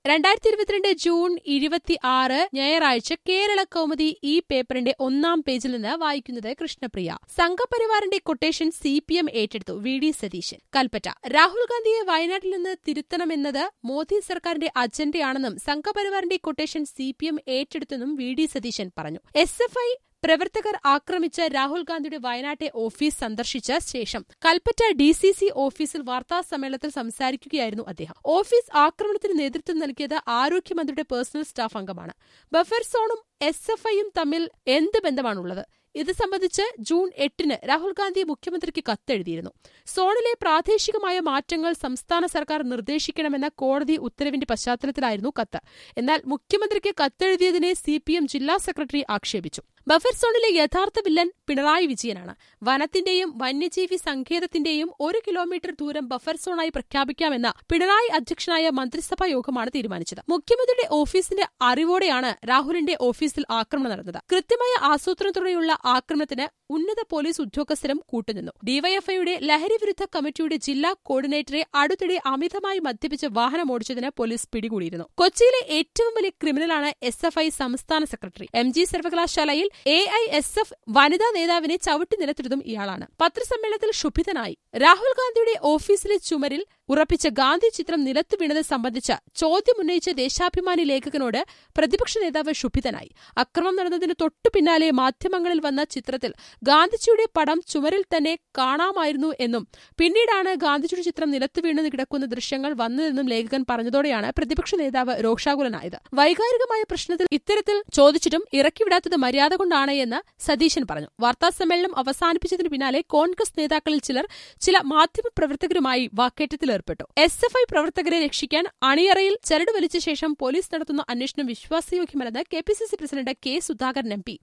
രണ്ടായിരത്തി ഇരുപത്തിരണ്ട് ജൂൺ ഇരുപത്തി ആറ് ഞായറാഴ്ച കേരള കൗമുദി ഈ പേപ്പറിന്റെ ഒന്നാം പേജിൽ നിന്ന് വായിക്കുന്നത് കൃഷ്ണപ്രിയ സംഘപരിവാറിന്റെ കൊട്ടേഷൻ സി പി എം ഏറ്റെടുത്തു വി ഡി സതീശൻ കൽപ്പറ്റ രാഹുൽ ഗാന്ധിയെ വയനാട്ടിൽ നിന്ന് തിരുത്തണമെന്നത് മോദി സർക്കാരിന്റെ അജണ്ടയാണെന്നും സംഘപരിവാറിന്റെ കൊട്ടേഷൻ സി പി എം ഏറ്റെടുത്തെന്നും വി ഡി സതീശൻ പറഞ്ഞു എസ് എഫ് ഐ പ്രവർത്തകർ ആക്രമിച്ച രാഹുൽ ഗാന്ധിയുടെ വയനാട്ടെ ഓഫീസ് സന്ദർശിച്ച ശേഷം കൽപ്പറ്റ ഡി സി സി ഓഫീസിൽ വാർത്താ സമ്മേളനത്തിൽ സംസാരിക്കുകയായിരുന്നു അദ്ദേഹം ഓഫീസ് ആക്രമണത്തിന് നേതൃത്വം നൽകിയത് ആരോഗ്യമന്ത്രിയുടെ പേഴ്സണൽ സ്റ്റാഫ് അംഗമാണ് ബഫർ സോണും എസ് എഫ് ഐയും തമ്മിൽ എന്ത് ബന്ധമാണുള്ളത് ഇത് സംബന്ധിച്ച് ജൂൺ എട്ടിന് രാഹുൽ ഗാന്ധി മുഖ്യമന്ത്രിക്ക് കത്തെഴുതിയിരുന്നു സോണിലെ പ്രാദേശികമായ മാറ്റങ്ങൾ സംസ്ഥാന സർക്കാർ നിർദ്ദേശിക്കണമെന്ന കോടതി ഉത്തരവിന്റെ പശ്ചാത്തലത്തിലായിരുന്നു കത്ത് എന്നാൽ മുഖ്യമന്ത്രിക്ക് കത്തെഴുതിയതിനെ സി ജില്ലാ സെക്രട്ടറി ആക്ഷേപിച്ചു ബഫർ സോണിലെ യഥാർത്ഥ വില്ലൻ പിണറായി വിജയനാണ് വനത്തിന്റെയും വന്യജീവി സങ്കേതത്തിന്റെയും ഒരു കിലോമീറ്റർ ദൂരം ബഫർ സോണായി പ്രഖ്യാപിക്കാമെന്ന പിണറായി അധ്യക്ഷനായ മന്ത്രിസഭാ യോഗമാണ് തീരുമാനിച്ചത് മുഖ്യമന്ത്രിയുടെ ഓഫീസിന്റെ അറിവോടെയാണ് രാഹുലിന്റെ ഓഫീസിൽ ആക്രമണം നടന്നത് കൃത്യമായ ആസൂത്രണത്തോടെയുള്ള ആക്രമണത്തിന് ഉന്നത പോലീസ് ഉദ്യോഗസ്ഥരും കൂട്ടുനിന്നു ഡിവൈഎഫ്ഐയുടെ ലഹരിവിരുദ്ധ കമ്മിറ്റിയുടെ ജില്ലാ കോർഡിനേറ്ററെ അടുത്തിടെ അമിതമായി മദ്യപിച്ച് വാഹനം ഓടിച്ചതിന് പോലീസ് പിടികൂടിയിരുന്നു കൊച്ചിയിലെ ഏറ്റവും വലിയ ക്രിമിനലാണ് എസ് എഫ് ഐ സംസ്ഥാന സെക്രട്ടറി എം ജി സർവകലാശാലയിൽ എ ഐ എസ് എഫ് വനിതാ നേതാവിനെ ചവിട്ടി നിലത്തിരുന്നതും ഇയാളാണ് പത്രസമ്മേളനത്തിൽ ക്ഷുഭിതനായി രാഹുൽ ഗാന്ധിയുടെ ഓഫീസിലെ ചുമരിൽ ഉറപ്പിച്ച ഗാന്ധി ചിത്രം നിലത്തു വീണത് സംബന്ധിച്ച ചോദ്യമുന്നയിച്ച ദേശാഭിമാനി ലേഖകനോട് പ്രതിപക്ഷ നേതാവ് ക്ഷുഭിതനായി അക്രമം നടന്നതിന് തൊട്ടു പിന്നാലെ മാധ്യമങ്ങളിൽ വന്ന ചിത്രത്തിൽ ഗാന്ധിജിയുടെ പടം ചുമരിൽ തന്നെ കാണാമായിരുന്നു എന്നും പിന്നീടാണ് ഗാന്ധിജിയുടെ ചിത്രം നിലത്തു വീണ് കിടക്കുന്ന ദൃശ്യങ്ങൾ വന്നതെന്നും ലേഖകൻ പറഞ്ഞതോടെയാണ് പ്രതിപക്ഷ നേതാവ് രോഷാകുലനായത് വൈകാരികമായ പ്രശ്നത്തിൽ ഇത്തരത്തിൽ ചോദിച്ചിട്ടും ഇറക്കിവിടാത്തത് മര്യാദ കൊണ്ടാണ് എന്ന് സതീശൻ പറഞ്ഞു വാർത്താസമ്മേളനം അവസാനിപ്പിച്ചതിന് പിന്നാലെ കോൺഗ്രസ് നേതാക്കളിൽ ചിലർ ചില മാധ്യമപ്രവർത്തകരുമായി വാക്കേറ്റത്തിലേർപ്പെട്ടു എസ് എഫ് ഐ പ്രവർത്തകരെ രക്ഷിക്കാൻ അണിയറയിൽ ചരട് വലിച്ച ശേഷം പോലീസ് നടത്തുന്ന അന്വേഷണം വിശ്വാസയോഗ്യമല്ലെന്ന് K P C C president K Sudhakaran M P